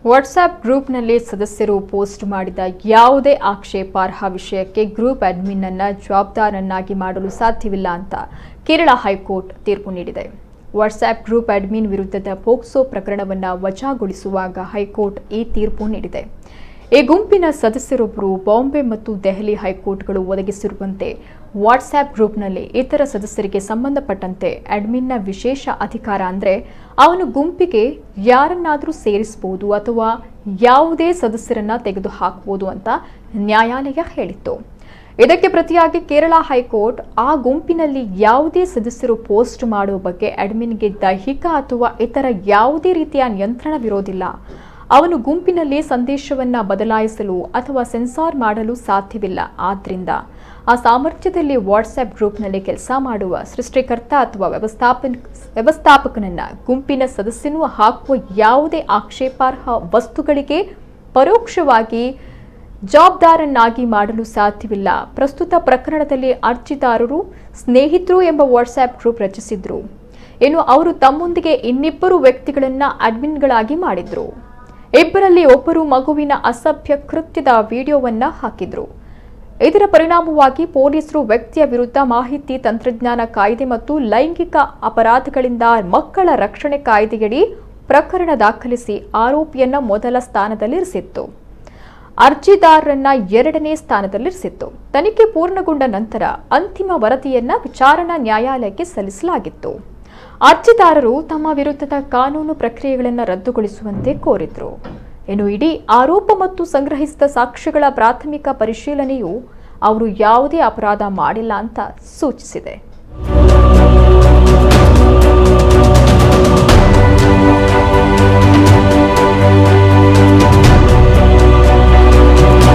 WhatsApp ಗ್ರೂಪ್ನಲ್ಲಿ ಸದಸ್ಯರು post ಮಾಡಿದ ಯಾವುದೇ ಆಕ್ಷೇಪಾರ್ಹ ವಿಷಯಕ್ಕೆ ಗ್ರೂಪ್ ಅಡ್ಮಿನ್ ಅನ್ನ ಜವಾಬ್ದಾರನ್ನಾಗಿ ಮಾಡಲು ಸಾಧ್ಯವಿಲ್ಲ ಅಂತ ಕೇರಳ ಹೈಕೋರ್ಟ್ ತೀರ್ಪು ನೀಡಿದೆ ವಾಟ್ಸ್ಆಪ್ ಗ್ರೂಪ್ ಅಡ್ಮಿನ್ ವಿರುದ್ಧದ ಪೋಕ್ಸೋ ಪ್ರಕರಣವನ್ನು ವಜಾಗೊಳಿಸುವಾಗ ಹೈಕೋರ್ಟ್ ಈ ತೀರ್ಪು ನೀಡಿದೆ ಈ ಗುಂಪಿನ ಸದಸ್ಯರೊಬ್ಬರು ಬಾಂಬೆ ಮತ್ತು ದೆಹಲಿ ಹೈಕೋರ್ಟ್ಗಳು ಒದಗಿಸಿರುವಂತೆ ವಾಟ್ಸ್ಆಪ್ ಗ್ರೂಪ್ನಲ್ಲಿ ಇತರ ಸದಸ್ಯರಿಗೆ ಸಂಬಂಧಪಟ್ಟಂತೆ ಅಡ್ಮಿನ್ನ ವಿಶೇಷ ಅಧಿಕಾರ ಅಂದರೆ ಅವನು ಗುಂಪಿಗೆ ಯಾರನ್ನಾದರೂ ಸೇರಿಸಬಹುದು ಅಥವಾ ಯಾವುದೇ ಸದಸ್ಯರನ್ನ ತೆಗೆದುಹಾಕಬಹುದು ಅಂತ ನ್ಯಾಯಾಲಯ ಹೇಳಿತ್ತು ಇದಕ್ಕೆ ಪ್ರತಿಯಾಗಿ ಕೇರಳ ಹೈಕೋರ್ಟ್ ಆ ಗುಂಪಿನಲ್ಲಿ ಯಾವುದೇ ಸದಸ್ಯರು ಪೋಸ್ಟ್ ಮಾಡುವ ಬಗ್ಗೆ ಅಡ್ಮಿನ್ಗೆ ದೈಹಿಕ ಅಥವಾ ಇತರ ಯಾವುದೇ ರೀತಿಯ ನಿಯಂತ್ರಣವಿರೋದಿಲ್ಲ ಅವನು ಗುಂಪಿನಲ್ಲಿ ಸಂದೇಶವನ್ನ ಬದಲಾಯಿಸಲು ಅಥವಾ ಸೆನ್ಸಾರ್ ಮಾಡಲು ಸಾಧ್ಯವಿಲ್ಲ ಆದ್ರಿಂದ ಆ ಸಾಮರ್ಥ್ಯದಲ್ಲಿ ವಾಟ್ಸ್ಆಪ್ ಗ್ರೂಪ್ನಲ್ಲಿ ಕೆಲಸ ಮಾಡುವ ಸೃಷ್ಟಿಕರ್ತ ಅಥವಾ ವ್ಯವಸ್ಥಾಪನ ವ್ಯವಸ್ಥಾಪಕನನ್ನ ಗುಂಪಿನ ಸದಸ್ಯನೂ ಹಾಕುವ ಯಾವುದೇ ಆಕ್ಷೇಪಾರ್ಹ ವಸ್ತುಗಳಿಗೆ ಪರೋಕ್ಷವಾಗಿ ಜವಾಬ್ದಾರನ್ನಾಗಿ ಮಾಡಲು ಸಾಧ್ಯವಿಲ್ಲ ಪ್ರಸ್ತುತ ಪ್ರಕರಣದಲ್ಲಿ ಅರ್ಜಿದಾರರು ಸ್ನೇಹಿತರು ಎಂಬ ವಾಟ್ಸ್ಆಪ್ ಗ್ರೂಪ್ ರಚಿಸಿದ್ರು ಇನ್ನು ಅವರು ತಮ್ಮೊಂದಿಗೆ ಇನ್ನಿಬ್ಬರು ವ್ಯಕ್ತಿಗಳನ್ನ ಅಡ್ಮಿನ್ಗಳಾಗಿ ಮಾಡಿದ್ರು ಇಬ್ಬರಲ್ಲಿ ಒಬ್ಬರು ಮಗುವಿನ ಅಸಭ್ಯ ಕೃತ್ಯದ ವಿಡಿಯೋವನ್ನ ಹಾಕಿದ್ರು ಇದರ ಪರಿಣಾಮವಾಗಿ ಪೊಲೀಸರು ವ್ಯಕ್ತಿಯ ವಿರುದ್ಧ ಮಾಹಿತಿ ತಂತ್ರಜ್ಞಾನ ಕಾಯ್ದೆ ಮತ್ತು ಲೈಂಗಿಕ ಅಪರಾಧಗಳಿಂದ ಮಕ್ಕಳ ರಕ್ಷಣೆ ಕಾಯ್ದೆಯಡಿ ಪ್ರಕರಣ ದಾಖಲಿಸಿ ಆರೋಪಿಯನ್ನ ಮೊದಲ ಸ್ಥಾನದಲ್ಲಿರಿಸಿತ್ತು ಅರ್ಜಿದಾರರನ್ನ ಎರಡನೇ ಸ್ಥಾನದಲ್ಲಿರಿಸಿತ್ತು ತನಿಖೆ ಪೂರ್ಣಗೊಂಡ ನಂತರ ಅಂತಿಮ ವರದಿಯನ್ನ ವಿಚಾರಣಾ ನ್ಯಾಯಾಲಯಕ್ಕೆ ಸಲ್ಲಿಸಲಾಗಿತ್ತು ಅರ್ಜಿದಾರರು ತಮ್ಮ ವಿರುದ್ಧದ ಕಾನೂನು ಪ್ರಕ್ರಿಯೆಗಳನ್ನು ರದ್ದುಗೊಳಿಸುವಂತೆ ಕೋರಿದ್ರು ಇನ್ನು ಇಡೀ ಆರೋಪ ಮತ್ತು ಸಂಗ್ರಹಿಸಿದ ಸಾಕ್ಷ್ಯಗಳ ಪ್ರಾಥಮಿಕ ಪರಿಶೀಲನೆಯು ಅವರು ಯಾವುದೇ ಅಪರಾಧ ಮಾಡಿಲ್ಲ ಅಂತ ಸೂಚಿಸಿದೆ